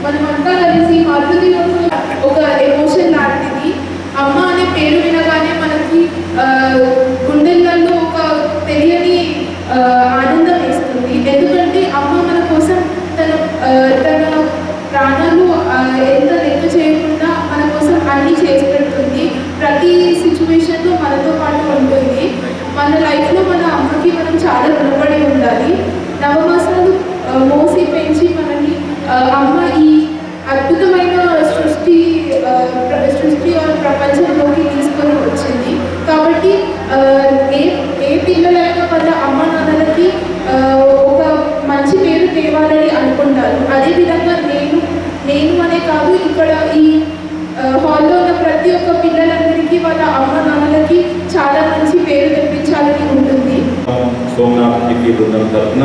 మనమంతా కలిసి మాతృ దినోత్సవం ఒక ఎమోషన్ లాంటిది అమ్మ అనే పేరు వినగానే మనకి ఆ, గుండెలలో ఒక తెలియని ఆ, ఆనందం వేస్తుంది ఎందుకంటే అమ్మ మన కోసం తన ఆ, తన ప్రాణాలు ఆ, ఎంత లెక్క చేయకుండా మన కోసం అన్ని చేసి పెడుతుంది ప్రతి సిచ్యువేషన్లో మనతో పాటు ఉంటుంది మన లైఫ్లో మన అమ్మకి మనం చాలా రుణపడి ఉండాలి నవమాసాలు ఆ, మోసి పెంచి మనని ఆ, అమ్మ ఈ అద్భుతమైన సృష్టి ఆ, ప్ర- సృష్టి ఆ ప్రపంచంలోకి తీసుకొని వచ్చింది కాబట్టి ఆ, ఏ ఏ పిల్లలైనా వాళ్ళ అమ్మ నాన్నలకి ఆ, ఒక మంచి పేరు తేవాలని అనుకుంటారు అదేవిధంగా నేను నేను అనే కాదు ఇక్కడ ఈ ఆ, హాల్లో ఉన్న ప్రతి ఒక్క పిల్లలందరికీ వాళ్ళ అమ్మ నాన్నలకి చాలా మంచి పేరు తెప్పించాలని ఉంటుంది సోమనాథ్ జిల్లి బృందం తరఫున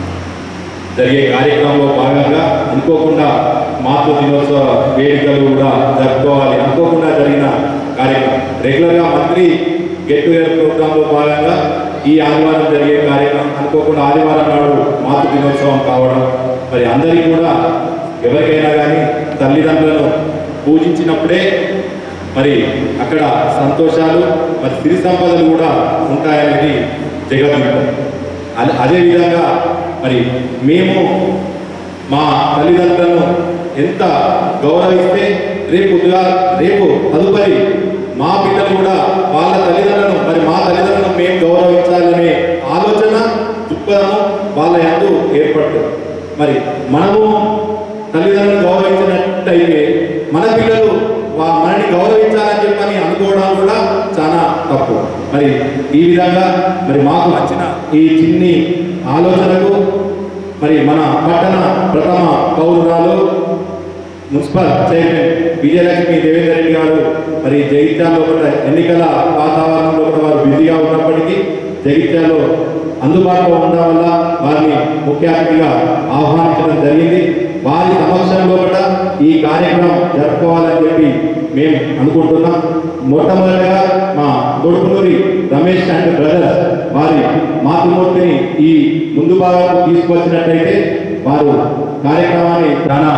జరిగే కార్యక్రమంలో భాగంగా అనుకోకుండా మాతృ దినోత్సవ వేడుకలు కూడా జరుపుకోవాలి అనుకోకుండా జరిగిన కార్యక్రమం రెగ్యులర్గా మంత్రి గెట్ టుగెదర్ ప్రోగ్రాంలో భాగంగా ఈ ఆదివారం జరిగే కార్యక్రమం అనుకోకుండా ఆదివారం నాడు మాతృ దినోత్సవం కావడం మరి అందరికీ కూడా ఎవరికైనా కానీ తల్లిదండ్రులను పూజించినప్పుడే మరి అక్కడ సంతోషాలు మరి సిరి సంపదలు కూడా ఉంటాయనేది జగద్గీతం అదే అదేవిధంగా మరి మేము మా తల్లిదండ్రులను ఎంత గౌరవిస్తే రేపు ఉద్యోగ- రేపు తదుపరి మా పిల్లలు కూడా వాళ్ళ తల్లిదండ్రులను మరి మా తల్లిదండ్రులను మేము గౌరవించాలనే ఆలోచన దృక్పథము వాళ్ళ యందు ఏర్పడుతుంది మరి మనము తల్లిదండ్రులను గౌరవించినట్టయితే మన పిల్లలు వా- మనని గౌరవించాలని చెప్పని అనుకోవడం కూడా చాలా తప్పు మరి ఈ విధంగా మరి మాకు వచ్చిన ఈ చిన్ని ఆలోచనకు మరి మన పట్టణ ప్రథమ పౌరురాలు మున్సిపల్ చైర్మన్ విజయలక్ష్మి దేవేందర్ రెడ్డి గారు మరి జగిత్యాలలో కూడా ఎన్నికల వాతావరణంలో కూడా వారు బిజీగా ఉన్నప్పటికీ జగిత్యాలలో అందుబాటులో ఉండడం వల్ల వారిని ముఖ్య అతిథిగా ఆహ్వానించడం జరిగింది వారి సమక్షంలో కూడా ఈ కార్యక్రమం జరుపుకోవాలని చెప్పి మేము అనుకుంటున్నాం మొట్టమొదటిగా మా గొడుపునూరి రమేష్ అండ్ బ్రదర్స్ వారి మాతృమూర్తిని ఈ ముందు భాగంలో తీసుకొచ్చినట్లయితే వారు కార్యక్రమాన్ని చాలా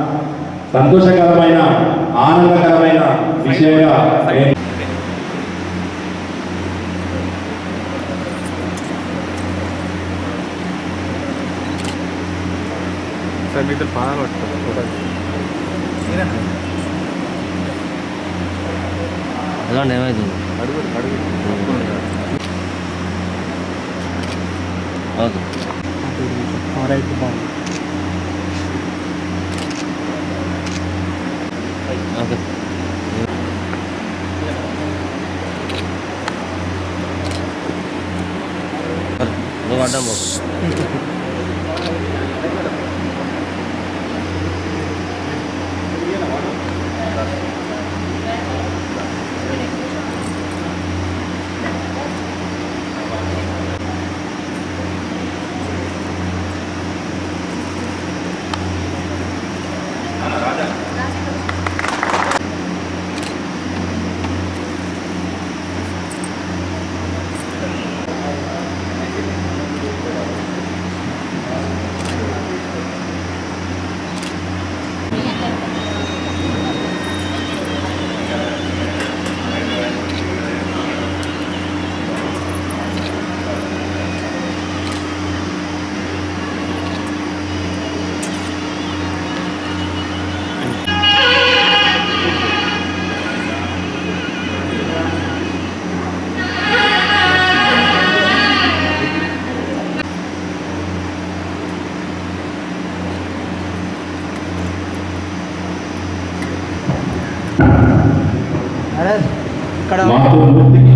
సంతోషకరమైన ఆనందకరమైన విషయంగా నేను సార్ మీ ఇద్దరు పాదాలు పట్టుకోవాలి ఫోటోకి అదొండి ఏమవుతుంది అడుగు అడుగు ఓకే రైట్ బాగుంది ఓకే నువ్వు అడ్డం పోకు ఇక్కడ మాతృమూర్తికి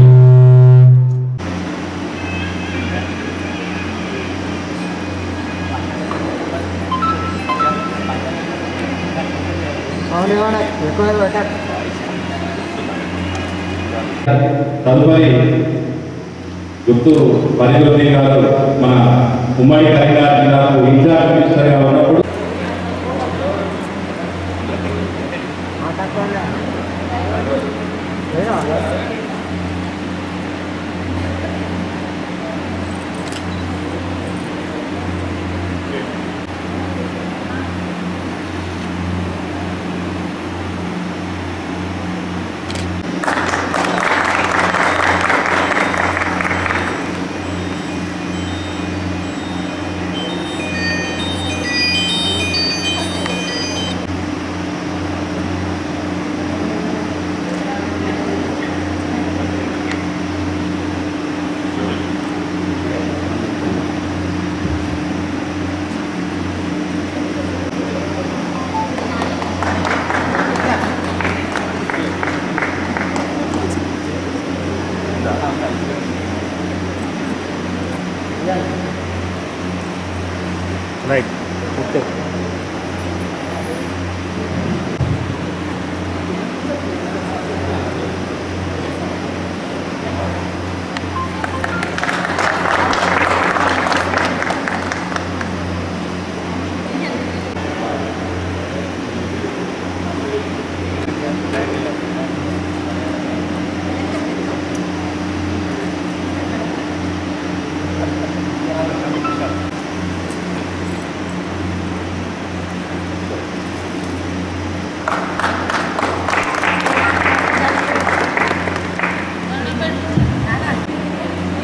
ఎక్కువ పెట్టారు తదుపరి గుర్తు పరిగృతి గారు మన ఉమ్మడి కరీంనగర్ జిల్లాకు ఇన్ఛార్జ్ మినిస్టర్గా ఉన్నప్పుడు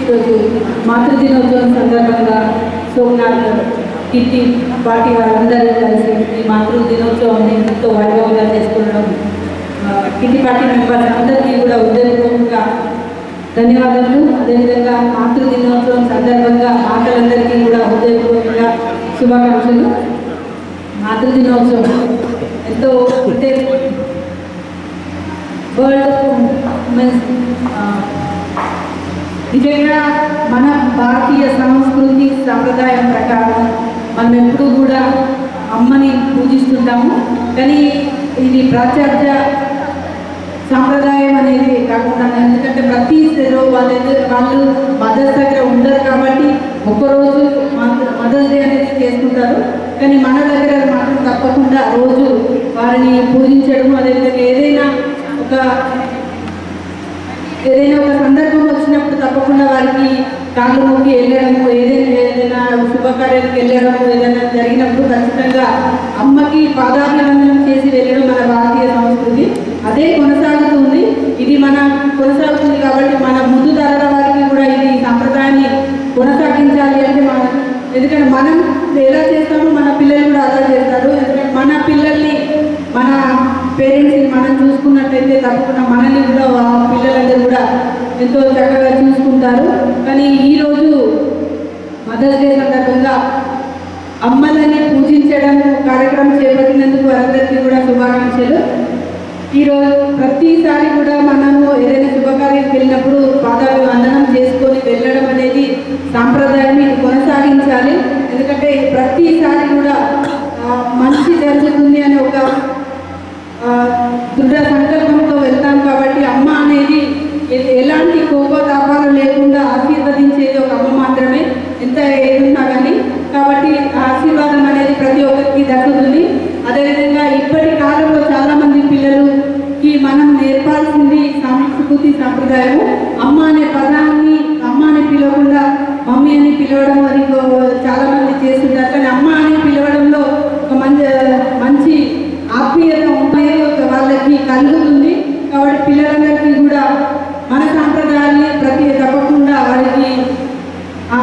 ఈరోజు మాతృదినోత్సవం సందర్భంగా సోమనాథ్ కిట్టి పార్టీ వాళ్ళందరూ కలిసి ఈ మాతృ దినోత్సవాన్ని ఎంతో వైభవంగా చేసుకునడం ఆ, కిట్టి పార్టీ మెంబర్స్ అందరికీ కూడా ఉదయపూర్వకంగా ధన్యవాదాలు అదేవిధంగా మాతృ దినోత్సవం సందర్భంగా మాతలందరికీ కూడా హృదయపూర్వకంగా శుభాకాంక్షలు మాతృ దినోత్సవం ఎంతో అంటే వరల్డ్ ఉమెన్స్ ఆ, నిజంగా మన భారతీయ సంస్కృతి సంప్రదాయం ప్రకారం మనం ఎప్పుడూ కూడా అమ్మని పూజిస్తుంటాము కానీ ఇది ప్రాచార్య సాంప్రదాయం అనేది కాకుండా ఎందుకంటే ప్రతి స్త్రీలో వాళ్ళ దగ్గర వాళ్ళు మదర్స్ దగ్గర ఉండరు కాబట్టి ఒక్కరోజు మదర్స్ డే అనేది చేసుకుంటారు కానీ మన దగ్గర మాత్రం తప్పకుండా రోజు వారిని పూజించడం అదేవిధంగా ఏదైనా ఒక ఏదైనా ఒక సందర్భం వచ్చినప్పుడు తప్పకుండా వారికి కాళ్ళు మొక్కి వెళ్ళడము ఏదైనా ఏదైనా శుభకార్యానికి వెళ్ళడము ఏదైనా జరిగినప్పుడు ఖచ్చితంగా అమ్మకి పాదాభివందనం చేసి వెళ్ళడం మన భారతీయ సంస్కృతి అదే కొనసాగుతుంది ఇది మన కొనసాగుతుంది కాబట్టి మన ముందు తరాల వారికి కూడా ఇది సంప్రదాయాన్ని కొనసాగించాలి అంటే మన ఎందుకంటే మనం ఎలా చేస్తామో మన పిల్లలు కూడా అలా చేస్తారు ఎందుకంటే మన పిల్లల్ని మన పేరెంట్స్ని మనం చూసుకున్నట్టయితే తప్పకుండా మనల్ని కూడా ఆ పిల్లలందరూ కూడా ఎంతో చక్కగా చూసుకుంటారు కానీ ఈరోజు మదర్స్ డే సందర్భంగా అమ్మలని పూజించడం కార్యక్రమం చేపట్టినందుకు వారందరికీ కూడా శుభాకాంక్షలు ఈరోజు ప్రతిసారి కూడా మనము ఏదైనా శుభకార్యానికి వెళ్ళినప్పుడు పాదాభి వందనం చేసుకొని వెళ్ళడం అనేది సాంప్రదాయం ఇది కొనసాగించాలి ఎందుకంటే ప్రతిసారి కూడా ఆ, మంచి జరుగుతుంది అనే ఒక ఆ, దృఢ సంకల్పంతో వెళ్తాం కాబట్టి అమ్మ అనేది ఎ- ఎలాంటి కోపతాపాలు లేకుండా ఆశీర్వదించేది ఒక అమ్మ మాత్రమే ఎంత ఏదున్నా కానీ కాబట్టి ఆ ఆశీర్వాదం అనేది ప్రతి ఒక్కరికి దక్కుతుంది అదేవిధంగా ఇప్పటి కాలంలో చాలా మంది పిల్లలుకి మనం నేర్పాల్సింది సంస్కృతి సంప్రదాయము అమ్మ అనే పదాన్ని అమ్మ అని పిలవకుండా మమ్మీ అని పిలవడం అది చాలా మంది చేస్తుంటారు కానీ అమ్మ అని పిలవడంలో ఒక మంచి మంచి ఆత్మీయత ఉంటుంది ఒక వాళ్ళకి కలుగుతుంది కాబట్టి పిల్లలందరికీ కూడా మన సాంప్రదాయాల్ని ప్రతి తప్పకుండా వారికి ఆ,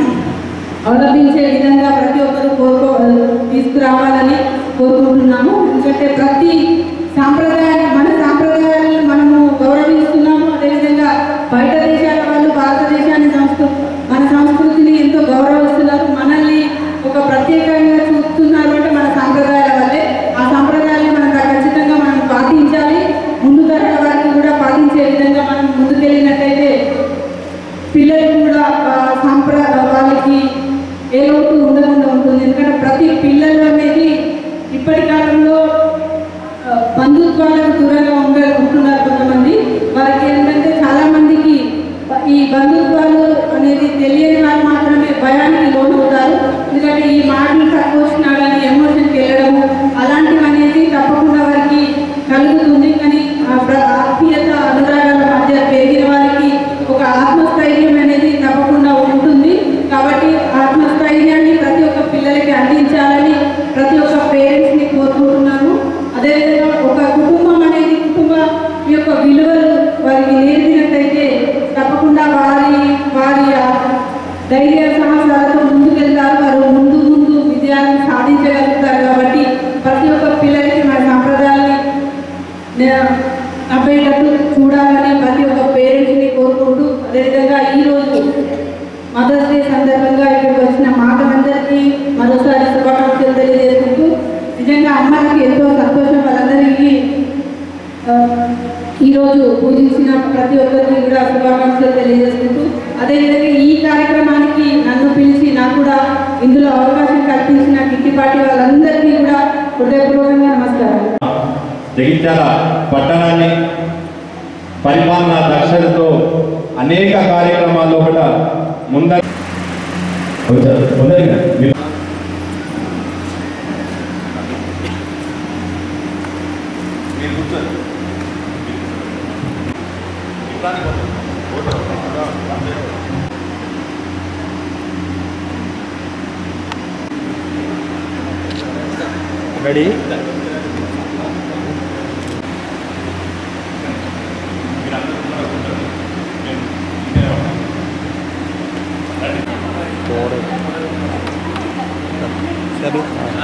అవలంబించే విధంగా ప్రతి ఒక్కరు కోరుకో తీసుకురావాలని కోరుకుంటున్నాము ఎందుకంటే ప్రతి సాంప్రదాయాన్ని మన సాంప్రదాయాలను మనము గౌరవిస్తున్నాము అదేవిధంగా బయట దేశాల వాళ్ళు భారతదేశాన్ని సంస్కృతి మన సంస్కృతిని ఎంతో గౌరవిస్తున్నారు మనల్ని ఒక ప్రత్యేకంగా చూస్తున్నారు అంటే మన సాంప్రదాయాల వల్లే ఆ సాంప్రదాయాన్ని మనం ఖచ్చితంగా మనం పాటించాలి ముందు తరాల వారికి కూడా పాటించే విధంగా మనం ముందుకెళ్ళినట్టయితే పిల్లలు కూడా ఆ, సాంప్ర వాళ్ళకి ఏ లోటు ఉండకుండా ఉంటుంది ఎందుకంటే ప్రతి పిల్లలు అనేది ఇప్పటి కాలంలో ఆ, బంధుత్వాలకు దూరంగా ఉండ ఉంటున్నారు కొంతమంది వారికి ఏంటంటే చాలా మందికి ఈ బంధుత్వాలు అనేది తెలియని వారు మాత్రమే భయానికి లోనవుతారు ఎందుకంటే ఈ మాటలు తక్కువ వచ్చినా కానీ ఎమోషన్కి వెళ్ళడము అలాంటివి అనేది తప్పకుండా వారికి కలుగుతుంది కానీ ఆ ప్ర- ఆత్మీయత అనురాగాల మధ్య పెరిగిన వారికి ఒక ఆత్మస్థైర్యం అనేది తప్పకుండా ఉంటుంది కాబట్టి ఆత్మస్థైర్యాన్ని ప్రతి ఒక్క పిల్లలకి అందించాలని ప్రతి ఒక్క పేరెంట్స్ని కోరుకుంటున్నాను అదేవిధంగా ఒక కుటుంబం అనేది కుటుంబ యొక్క విలువలు వారికి నేర్పినట్టయితే తప్పకుండా వారి వారి ఆ ధైర్య సాహసాలతో ముందుకెళ్తారు వారు ముందు ముందు విజయాన్ని సాధించగలుగుతారు కాబట్టి ప్రతి ఒక్క పిల్లలకి మన సాంప్రదాయాన్ని నే- అబ్బేటట్టు చూడాలని ప్రతి ఒక్క పేరెంట్స్ని కోరుకుంటూ అదేవిధంగా ఈరోజు మదర్స్ డే సందర్భంగా ఇక్కడికి వచ్చిన మాటలందరికీ మరోసారి శుభాకాంక్షలు తెలియజేసుకుంటూ నిజంగా అమ్మలకి ఎంతో సంతోషం వాళ్ళందరికీ ఆ, ఈరోజు పూజించిన ప్రతి ఒక్కరికి కూడా శుభాకాంక్షలు తెలియజేసుకుంటూ అదేవిధంగా ఈ కార్యక్రమానికి నన్ను పిలిచి నాకు కూడా ఇందులో అవకాశం కల్పించిన కిట్టిపాటి వాళ్ళందరికీ కూడా హృదయపూర్వకంగా నమస్కారం జగిత్యాల పట్టణాన్ని పరిపాలన దక్షతతో అనేక కార్యక్రమాల్లో కూడా ముంద ముందరిగా మీరు- రెడీ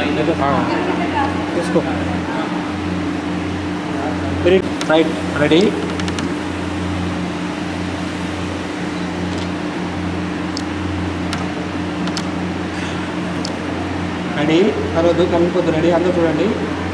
తీసుకో రైట్ రెడీ రెడీ తర్వాత కమిపోద్దు రెడీ అందరూ చూడండి